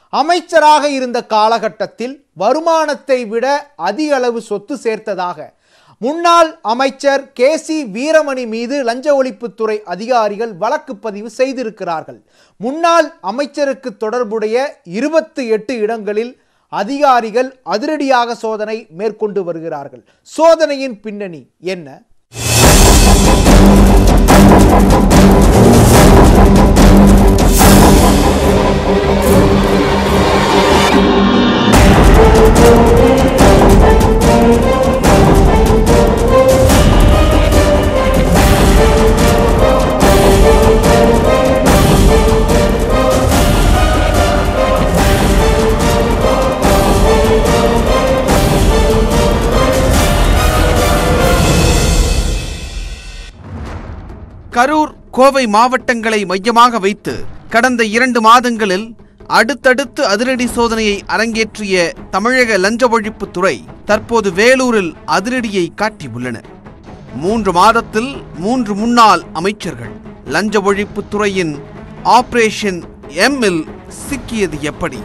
அமைச்சராக இருந்த காலகட்டத்தில் வருமானத்தை விட அதிக அளவு சொத்து சேர்த்ததாக முன்னாள் அமைச்சர் கே சி வீரமணி மீது லஞ்ச ஒழிப்புத்துறை அதிகாரிகள் வழக்கு பதிவு செய்திருக்கிறார்கள் முன்னாள் அமைச்சருக்கு தொடர்புடைய இருபத்தி எட்டு இடங்களில் அதிகாரிகள் அதிரடியாக சோதனை மேற்கொண்டு வருகிறார்கள் சோதனையின் பின்னணி என்ன கரூர் கோவை மாவட்டங்களை மையமாக வைத்து கடந்த இரண்டு மாதங்களில் அடுத்தடுத்து அதிரடி சோதனையை அரங்கேற்றிய தமிழக லஞ்ச ஒழிப்புத்துறை தற்போது வேலூரில் அதிரடியை காட்டியுள்ளனர் மூன்று மாதத்தில் மூன்று முன்னாள் அமைச்சர்கள் லஞ்ச ஒழிப்புத்துறையின் ஆபரேஷன் எம்மில் சிக்கியது எப்படி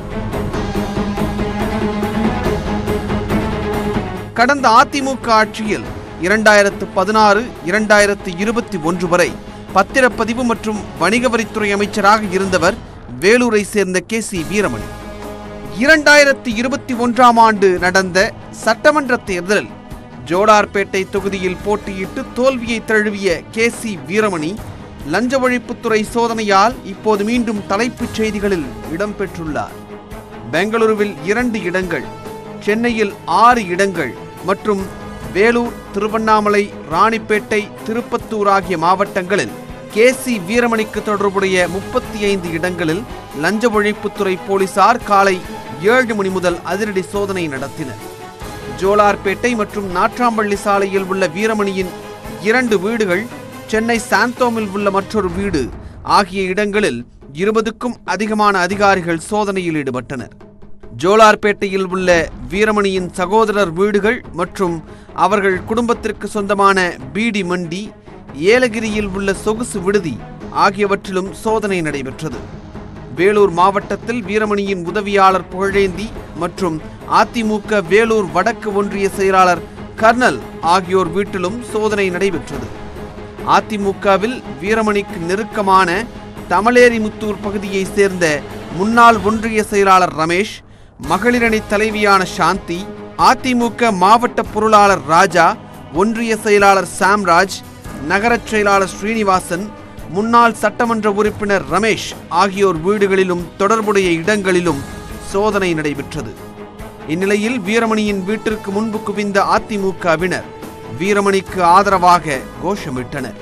கடந்த அதிமுக ஆட்சியில் இரண்டாயிரத்து பதினாறு இரண்டாயிரத்து இருபத்தி ஒன்று வரை பத்திரப்பதிவு மற்றும் வணிக வரித்துறை அமைச்சராக இருந்தவர் வேலூரை சேர்ந்த கே சி வீரமணி இரண்டாயிரத்து இருபத்தி ஒன்றாம் ஆண்டு நடந்த சட்டமன்ற தேர்தலில் ஜோடார்பேட்டை தொகுதியில் போட்டியிட்டு தோல்வியை தழுவிய கே சி வீரமணி லஞ்ச ஒழிப்புத்துறை சோதனையால் இப்போது மீண்டும் தலைப்புச் செய்திகளில் இடம்பெற்றுள்ளார் பெங்களூருவில் இரண்டு இடங்கள் சென்னையில் ஆறு இடங்கள் மற்றும் வேலூர் திருவண்ணாமலை ராணிப்பேட்டை திருப்பத்தூர் ஆகிய மாவட்டங்களில் கே சி வீரமணிக்கு தொடர்புடைய முப்பத்தி ஐந்து இடங்களில் லஞ்ச ஒழிப்புத்துறை போலீசார் காலை ஏழு மணி முதல் அதிரடி சோதனை நடத்தினர் ஜோலார்பேட்டை மற்றும் நாட்ராம்பள்ளி சாலையில் உள்ள வீரமணியின் இரண்டு வீடுகள் சென்னை சாந்தோமில் உள்ள மற்றொரு வீடு ஆகிய இடங்களில் இருபதுக்கும் அதிகமான அதிகாரிகள் சோதனையில் ஈடுபட்டனர் ஜோலார்பேட்டையில் உள்ள வீரமணியின் சகோதரர் வீடுகள் மற்றும் அவர்கள் குடும்பத்திற்கு சொந்தமான பீடி மண்டி ஏலகிரியில் உள்ள சொகுசு விடுதி ஆகியவற்றிலும் சோதனை நடைபெற்றது வேலூர் மாவட்டத்தில் வீரமணியின் உதவியாளர் புகழேந்தி மற்றும் அதிமுக வேலூர் வடக்கு ஒன்றிய செயலாளர் கர்னல் ஆகியோர் வீட்டிலும் சோதனை நடைபெற்றது அதிமுகவில் வீரமணிக்கு நெருக்கமான தமலேரிமுத்தூர் பகுதியைச் சேர்ந்த முன்னாள் ஒன்றிய செயலாளர் ரமேஷ் மகளிரணி தலைவியான சாந்தி அதிமுக மாவட்ட பொருளாளர் ராஜா ஒன்றிய செயலாளர் சாம்ராஜ் நகரச் செயலாளர் ஸ்ரீனிவாசன் முன்னாள் சட்டமன்ற உறுப்பினர் ரமேஷ் ஆகியோர் வீடுகளிலும் தொடர்புடைய இடங்களிலும் சோதனை நடைபெற்றது இந்நிலையில் வீரமணியின் வீட்டிற்கு முன்பு குவிந்த அதிமுகவினர் வீரமணிக்கு ஆதரவாக கோஷமிட்டனர்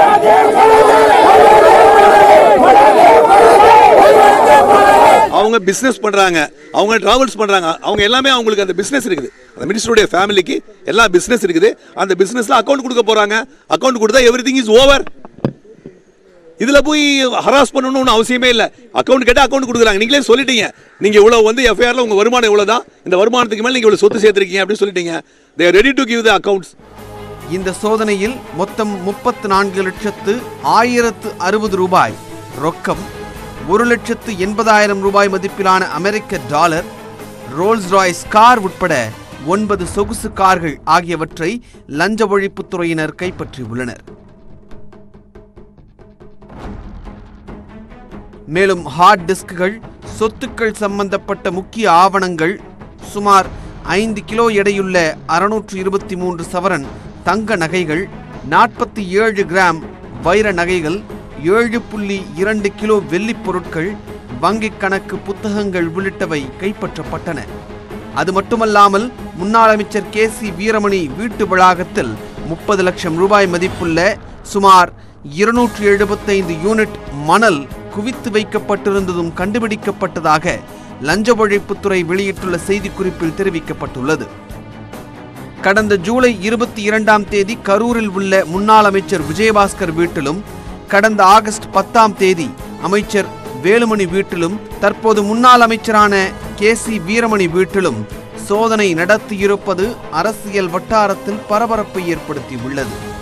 அவங்க பிசினஸ் பண்றாங்க அவங்க டிராவல்ஸ் பண்றாங்க அவங்க எல்லாமே அவங்களுக்கு அந்த பிசினஸ் இருக்குது அந்த மினிஸ்டருடைய ஃபேமிலிக்கு எல்லா பிசினஸ் இருக்குது அந்த பிசினஸ்ல அக்கௌண்ட் கொடுக்க போறாங்க அக்கௌண்ட் கொடுத்தா எவ்ரி திங் இஸ் ஓவர் இதுல போய் ஹராஸ் பண்ணணும்னு அவசியமே இல்லை அக்கௌண்ட் கேட்டால் அக்கௌண்ட் கொடுக்குறாங்க நீங்களே சொல்லிட்டீங்க நீங்க இவ்வளவு வந்து எஃப்ஐஆர்ல உங்க வருமானம் இவ்வளவு தான் இந்த வருமானத்துக்கு மேல நீங்க இவ்வளவு சொத்து சேர்த்திருக்கீங்க அப்படின்னு சொல்லிட்டீங்க they ready to give the accounts இந்த சோதனையில் மொத்தம் முப்பத்து நான்கு லட்சத்து ஆயிரத்து அறுபது ரூபாய் ரொக்கம் ஒரு லட்சத்து எண்பதாயிரம் ரூபாய் மதிப்பிலான அமெரிக்க டாலர் ரோல்ஸ் ராய்ஸ் கார் உட்பட ஒன்பது சொகுசு கார்கள் ஆகியவற்றை லஞ்ச ஒழிப்புத்துறையினர் கைப்பற்றியுள்ளனர் மேலும் ஹார்ட் டிஸ்க்குகள் சொத்துக்கள் சம்பந்தப்பட்ட முக்கிய ஆவணங்கள் சுமார் ஐந்து கிலோ எடையுள்ள அறுநூற்று இருபத்தி மூன்று சவரன் தங்க நகைகள் நாற்பத்தி ஏழு கிராம் வைர நகைகள் ஏழு புள்ளி இரண்டு கிலோ வெள்ளிப் பொருட்கள் வங்கிக் கணக்கு புத்தகங்கள் உள்ளிட்டவை கைப்பற்றப்பட்டன அது மட்டுமல்லாமல் முன்னாள் அமைச்சர் கே சி வீரமணி வீட்டு வளாகத்தில் முப்பது லட்சம் ரூபாய் மதிப்புள்ள சுமார் இருநூற்று எழுபத்தைந்து யூனிட் மணல் குவித்து வைக்கப்பட்டிருந்ததும் கண்டுபிடிக்கப்பட்டதாக லஞ்ச ஒழிப்புத்துறை வெளியிட்டுள்ள செய்திக்குறிப்பில் தெரிவிக்கப்பட்டுள்ளது கடந்த ஜூலை இருபத்தி இரண்டாம் தேதி கரூரில் உள்ள முன்னாள் அமைச்சர் விஜயபாஸ்கர் வீட்டிலும் கடந்த ஆகஸ்ட் பத்தாம் தேதி அமைச்சர் வேலுமணி வீட்டிலும் தற்போது முன்னாள் அமைச்சரான கே சி வீரமணி வீட்டிலும் சோதனை நடத்தியிருப்பது அரசியல் வட்டாரத்தில் பரபரப்பை ஏற்படுத்தியுள்ளது